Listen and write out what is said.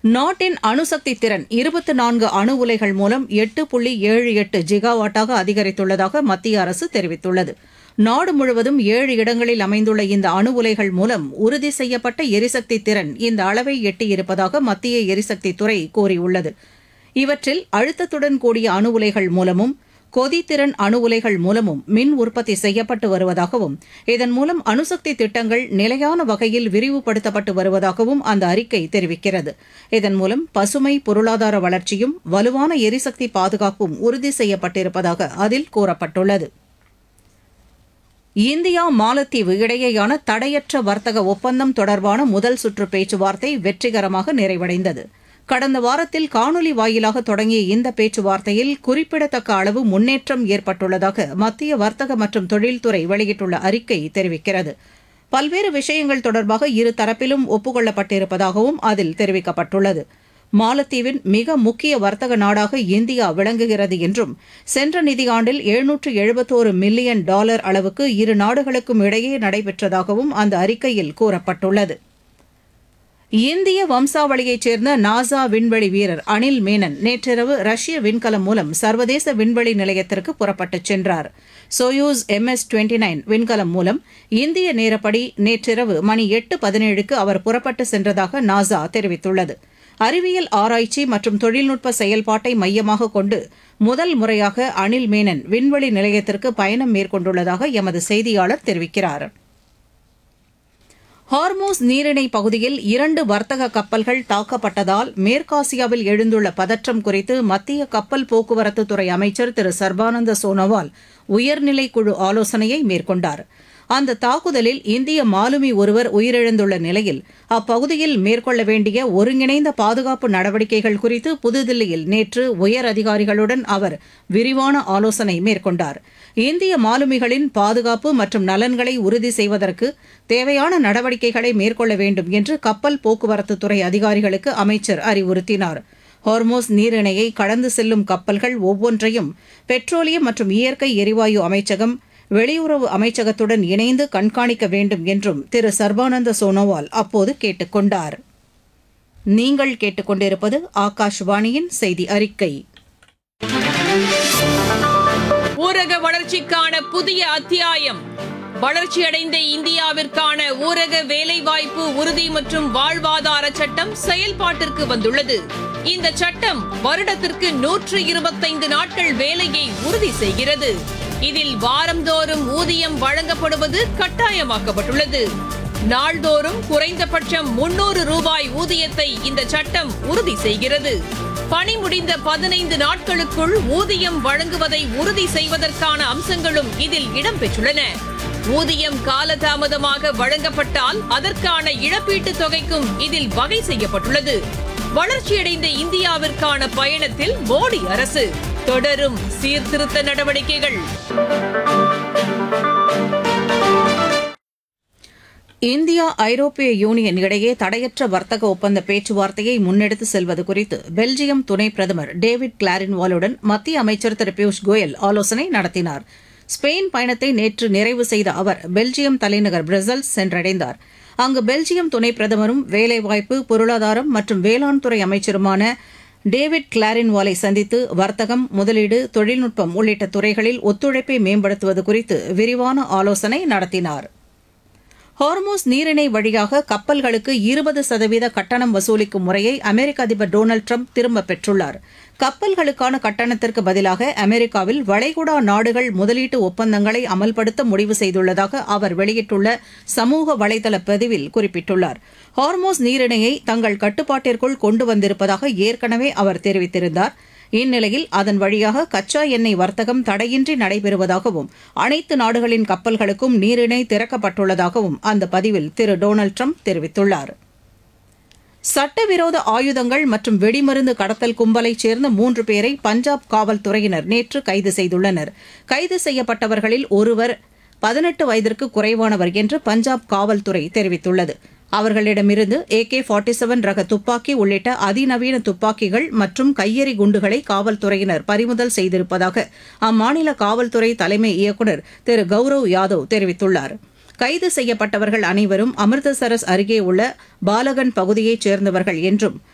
நாட்டின் அணுசக்தி திறன் இருபத்தி நான்கு அணு உலைகள் மூலம் எட்டு புள்ளி ஏழு எட்டு ஜிகாவாட்டாக அதிகரித்துள்ளதாக மத்திய அரசு தெரிவித்துள்ளது நாடு முழுவதும் ஏழு இடங்களில் அமைந்துள்ள இந்த அணு உலைகள் மூலம் உறுதி செய்யப்பட்ட எரிசக்தி திறன் இந்த அளவை எட்டியிருப்பதாக மத்திய எரிசக்தி துறை கூறியுள்ளது இவற்றில் அழுத்தத்துடன் கூடிய அணு உலைகள் மூலமும் கொதித்திறன் அணு உலைகள் மூலமும் மின் உற்பத்தி செய்யப்பட்டு வருவதாகவும் இதன் மூலம் அணுசக்தி திட்டங்கள் நிலையான வகையில் விரிவுபடுத்தப்பட்டு வருவதாகவும் அந்த அறிக்கை தெரிவிக்கிறது இதன் மூலம் பசுமை பொருளாதார வளர்ச்சியும் வலுவான எரிசக்தி பாதுகாப்பும் உறுதி செய்யப்பட்டிருப்பதாக அதில் கூறப்பட்டுள்ளது இந்தியா மாலத்தீவு இடையேயான தடையற்ற வர்த்தக ஒப்பந்தம் தொடர்பான முதல் சுற்று பேச்சுவார்த்தை வெற்றிகரமாக நிறைவடைந்தது கடந்த வாரத்தில் காணொலி வாயிலாக தொடங்கிய இந்த பேச்சுவார்த்தையில் குறிப்பிடத்தக்க அளவு முன்னேற்றம் ஏற்பட்டுள்ளதாக மத்திய வர்த்தக மற்றும் தொழில்துறை வெளியிட்டுள்ள அறிக்கை தெரிவிக்கிறது பல்வேறு விஷயங்கள் தொடர்பாக இரு தரப்பிலும் ஒப்புக்கொள்ளப்பட்டிருப்பதாகவும் அதில் தெரிவிக்கப்பட்டுள்ளது மாலத்தீவின் மிக முக்கிய வர்த்தக நாடாக இந்தியா விளங்குகிறது என்றும் சென்ற நிதியாண்டில் எழுநூற்று எழுபத்தோரு மில்லியன் டாலர் அளவுக்கு இரு நாடுகளுக்கும் இடையே நடைபெற்றதாகவும் அந்த அறிக்கையில் கூறப்பட்டுள்ளது இந்திய வம்சாவளியைச் சேர்ந்த நாசா விண்வெளி வீரர் அனில் மேனன் நேற்றிரவு ரஷ்ய விண்கலம் மூலம் சர்வதேச விண்வெளி நிலையத்திற்கு புறப்பட்டுச் சென்றார் சோயூஸ் எம்எஸ் டுவெண்டி நைன் விண்கலம் மூலம் இந்திய நேரப்படி நேற்றிரவு மணி எட்டு பதினேழுக்கு அவர் புறப்பட்டு சென்றதாக நாசா தெரிவித்துள்ளது அறிவியல் ஆராய்ச்சி மற்றும் தொழில்நுட்ப செயல்பாட்டை மையமாக கொண்டு முதல் முறையாக அனில் மேனன் விண்வெளி நிலையத்திற்கு பயணம் மேற்கொண்டுள்ளதாக எமது செய்தியாளர் தெரிவிக்கிறார் ஹார்மோஸ் நீரிணை பகுதியில் இரண்டு வர்த்தக கப்பல்கள் தாக்கப்பட்டதால் மேற்காசியாவில் எழுந்துள்ள பதற்றம் குறித்து மத்திய கப்பல் போக்குவரத்து துறை அமைச்சர் திரு சர்பானந்த சோனோவால் உயர்நிலை குழு ஆலோசனையை மேற்கொண்டார் அந்த தாக்குதலில் இந்திய மாலுமி ஒருவர் உயிரிழந்துள்ள நிலையில் அப்பகுதியில் மேற்கொள்ள வேண்டிய ஒருங்கிணைந்த பாதுகாப்பு நடவடிக்கைகள் குறித்து புதுதில்லியில் நேற்று உயர் அதிகாரிகளுடன் அவர் விரிவான ஆலோசனை மேற்கொண்டார் இந்திய மாலுமிகளின் பாதுகாப்பு மற்றும் நலன்களை உறுதி செய்வதற்கு தேவையான நடவடிக்கைகளை மேற்கொள்ள வேண்டும் என்று கப்பல் போக்குவரத்து துறை அதிகாரிகளுக்கு அமைச்சர் அறிவுறுத்தினார் ஹார்மோஸ் நீரிணையை கடந்து செல்லும் கப்பல்கள் ஒவ்வொன்றையும் பெட்ரோலியம் மற்றும் இயற்கை எரிவாயு அமைச்சகம் வெளியுறவு அமைச்சகத்துடன் இணைந்து கண்காணிக்க வேண்டும் என்றும் திரு சர்பானந்த சோனோவால் அப்போது கேட்டுக் கொண்டார் நீங்கள் கேட்டுக்கொண்டிருப்பது ஆகாஷ்வாணியின் செய்தி அறிக்கை ஊரக வளர்ச்சிக்கான புதிய அத்தியாயம் வளர்ச்சியடைந்த இந்தியாவிற்கான ஊரக வேலைவாய்ப்பு உறுதி மற்றும் வாழ்வாதார சட்டம் செயல்பாட்டிற்கு வந்துள்ளது இந்த சட்டம் வருடத்திற்கு நூற்று இருபத்தைந்து நாட்கள் வேலையை உறுதி செய்கிறது இதில் வாரந்தோறும் ஊதியம் வழங்கப்படுவது கட்டாயமாக்கப்பட்டுள்ளது நாள்தோறும் குறைந்தபட்சம் முன்னூறு ரூபாய் ஊதியத்தை இந்த சட்டம் உறுதி செய்கிறது பணி முடிந்த பதினைந்து நாட்களுக்குள் ஊதியம் வழங்குவதை உறுதி செய்வதற்கான அம்சங்களும் இதில் இடம்பெற்றுள்ளன ஊதியம் காலதாமதமாக வழங்கப்பட்டால் அதற்கான இழப்பீட்டுத் தொகைக்கும் இதில் வகை செய்யப்பட்டுள்ளது வளர்ச்சியடைந்த இந்தியாவிற்கான பயணத்தில் மோடி அரசு தொடரும் சீர்திருத்த நடவடிக்கைகள் இந்தியா ஐரோப்பிய யூனியன் இடையே தடையற்ற வர்த்தக ஒப்பந்த பேச்சுவார்த்தையை முன்னெடுத்து செல்வது குறித்து பெல்ஜியம் துணை பிரதமர் டேவிட் கிளாரின்வாலுடன் மத்திய அமைச்சர் திரு பியூஷ் கோயல் ஆலோசனை நடத்தினார் ஸ்பெயின் பயணத்தை நேற்று நிறைவு செய்த அவர் பெல்ஜியம் தலைநகர் பிரசல்ஸ் சென்றடைந்தார் அங்கு பெல்ஜியம் துணை பிரதமரும் வேலைவாய்ப்பு பொருளாதாரம் மற்றும் வேளாண் துறை அமைச்சருமான டேவிட் கிளாரின்வாலை சந்தித்து வர்த்தகம் முதலீடு தொழில்நுட்பம் உள்ளிட்ட துறைகளில் ஒத்துழைப்பை மேம்படுத்துவது குறித்து விரிவான ஆலோசனை நடத்தினார் ஹார்மோஸ் நீரிணை வழியாக கப்பல்களுக்கு இருபது சதவீத கட்டணம் வசூலிக்கும் முறையை அமெரிக்க அதிபர் டொனால்டு ட்ரம்ப் திரும்பப் பெற்றுள்ளார் கப்பல்களுக்கான கட்டணத்திற்கு பதிலாக அமெரிக்காவில் வளைகுடா நாடுகள் முதலீட்டு ஒப்பந்தங்களை அமல்படுத்த முடிவு செய்துள்ளதாக அவர் வெளியிட்டுள்ள சமூக வலைதள பதிவில் குறிப்பிட்டுள்ளார் ஹார்மோஸ் நீரிணையை தங்கள் கட்டுப்பாட்டிற்குள் கொண்டு வந்திருப்பதாக ஏற்கனவே அவர் தெரிவித்திருந்தார் இந்நிலையில் அதன் வழியாக கச்சா எண்ணெய் வர்த்தகம் தடையின்றி நடைபெறுவதாகவும் அனைத்து நாடுகளின் கப்பல்களுக்கும் நீரிணை திறக்கப்பட்டுள்ளதாகவும் அந்த பதிவில் திரு டொனால்டு ட்ரம்ப் தெரிவித்துள்ளார் சட்டவிரோத ஆயுதங்கள் மற்றும் வெடிமருந்து கடத்தல் கும்பலைச் சேர்ந்த மூன்று பேரை பஞ்சாப் காவல்துறையினர் நேற்று கைது செய்துள்ளனர் கைது செய்யப்பட்டவர்களில் ஒருவர் பதினெட்டு வயதிற்கு குறைவானவர் என்று பஞ்சாப் காவல்துறை தெரிவித்துள்ளது அவர்களிடமிருந்து ஏகே ஃபார்ட்டி செவன் ரக துப்பாக்கி உள்ளிட்ட அதிநவீன துப்பாக்கிகள் மற்றும் கையெறி குண்டுகளை காவல்துறையினர் பறிமுதல் செய்திருப்பதாக அம்மாநில காவல்துறை தலைமை இயக்குநர் திரு கௌரவ் யாதவ் தெரிவித்துள்ளார் கைது செய்யப்பட்டவர்கள் அனைவரும் அமிர்தசரஸ் அருகே உள்ள பாலகன் பகுதியைச் சேர்ந்தவர்கள் என்றும்